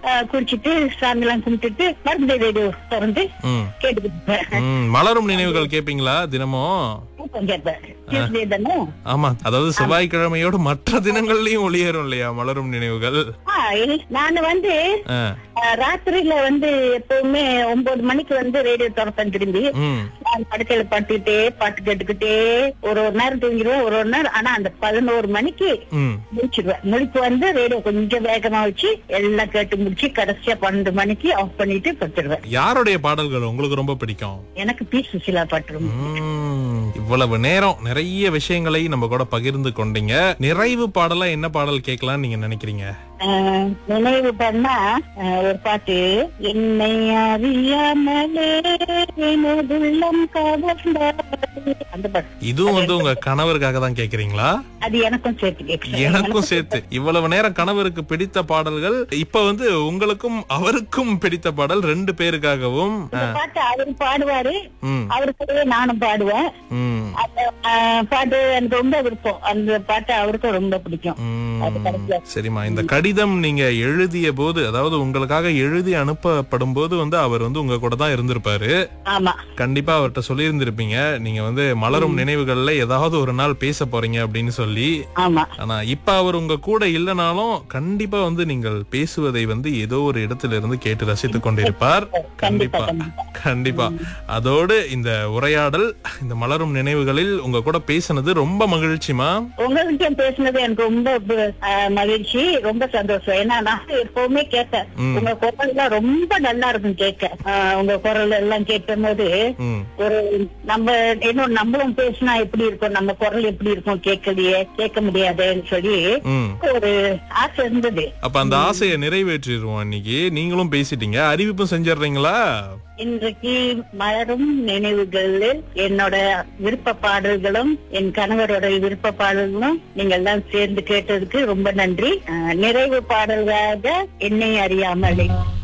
அஹ், குளிச்சிட்டு சாமி எல்லாம் கும்பிட்டுட்டு மறுபடியும் ரேடியோ திறந்து ம் கேட்டுக்கிட்டு இருப்பேன். ம், மலரும் நினைவுகள் கேப்பீங்களா தினமும் தூக்கம் கேட்பேன் டியூஸ்டே தானே ஆமா அதாவது செவ்வாய்க்கிழமையோடு மற்ற தினங்கள்லயும் ஒளியேறும் இல்லையா மலரும் நினைவுகள் ஆ, இல்ல- நான் வந்து ஆ, அஹ், ராத்திரியில வந்து எப்பவுமே ஒன்பது மணிக்கு வந்து ரேடியோ திறப்பேன் திரும்பி ம் நான் படுக்கையில படுத்துக்கிட்டே பாட்டு கேட்டுக்கிட்டே ஒரு ஒரு நேரம் தூங்கிடுவேன் ஒரு ஒரு நேரம் ஆனா அந்த பதினோரு மணிக்கு ம் முடிச்சிடுவேன் முடிப்பு வந்து ரேடியோ கொஞ்சம் வேகமா வச்சு எல்லாம் கேட்டு முடிச்சு கடைசியா பன்னெண்டு மணிக்கு ஆஃப் பண்ணிட்டு படுத்துடுவேன் யாருடைய பாடல்கள் உங்களுக்கு ரொம்ப பிடிக்கும் எனக்கு பி சுசிலா பாட்டு ரொம்ப ம், இவ்வளவு நேரம் நிறைய விஷயங்களை நம்ம கூட பகிர்ந்து கொண்டீங்க நிறைவு பாடலா என்ன பாடல் கேட்கலாம்னு நீங்க நினைக்கிறீங்க ஆஹ் நினைவு பண்ணா ஆஹ் ஒரு பாட்டு என்னை அறியாமலே எனதுள்ளம் கவர்ந்தாய். அந்த பாட்டு இதுவும் வந்து உங்க கணவருக்காக தான் கேக்குறீங்களா அது எனக்கும் சேர்த்து கேட்கல எனக்கும் சேர்த்து இவ்வளவு நேரம் கணவருக்கு பிடித்த பாடல்கள் இப்ப வந்து உங்களுக்கும் அவருக்கும் பிடித்த பாடல் ரெண்டு பேருக்காகவும் இந்த பாட்டு அவரு பாடுவாரு ம் அவருக்கூடவே நானும் பாடுவேன் ம் அந்த ஆஹ், பாட்டு எனக்கு ரொம்ப விருப்பம் அந்த பாட்டு அவருக்கும் ரொம்ப பிடிக்கும் அது ம். கடைசியா சரிம்மா இந்த கடிதம் நீங்க எழுதிய போது அதாவது உங்களுக்காக எழுதி அனுப்பப்படும் போது வந்து அவர் வந்து உங்க கூட தான் இருந்திருப்பாரு ஆமா கண்டிப்பா அவர்கிட்ட சொல்லியிருந்திருப்பீங்க நீங்க வந்து மலரும் நினைவுகள்ல ஏதாவது ஒரு நாள் பேச போறீங்க அப்படின்னு சொல்லி ஆமா ஆனா இப்ப அவர் உங்க கூட இல்லனாலும் கண்டிப்பா வந்து நீங்கள் பேசுவதை வந்து ஏதோ ஒரு இடத்துல இருந்து கேட்டு ரசித்துக் கொண்டிருப்பார் கண்டிப்பா கண்டிப்பா கண்டிப்பா கண்டிப்பா அதோடு இந்த உரையாடல் இந்த மலரும் நினைவுகளில் உங்க கூட பேசினது ரொம்ப மகிழ்ச்சிமா உங்ககிட்ட பேசுனது எனக்கு ரொம்ப ஆஹ், மகிழ்ச்சி ரொம்ப சந்தோஷம் ஏன்னா நான் எப்பவுமே கேட்பேன் ம். உங்க குரல் எல்லாம் ரொம்ப நல்லா இருக்கும் கேட்க ஆஹ், உங்க குரல் எல்லாம் கேட்கும் போது ம் ஒரு நம்ம இன்னும் நம்மளும் பேசினா எப்படி இருக்கும் நம்ம குரல் எப்படி இருக்கும் கேட்கலையே கேட்க முடியாதேன்னு சொல்லி ம் ஒரு ஆசை இருந்தது அப்ப அந்த ஆசையை நிறைவேற்றிடுவோம் இன்னைக்கு நீங்களும் பேசிட்டீங்க அறிவிப்பும் செஞ்சிடுறீங்களா இன்றைக்கு மலரும் நினைவுகளில் என்னோட விருப்ப பாடல்களும் என் கணவரோட விருப்ப பாடல்களும் நீங்க எல்லாம் சேர்ந்து கேட்டதுக்கு ரொம்ப நன்றி அஹ், நிறைவு பாடல்களாக என்னை அறியாமலே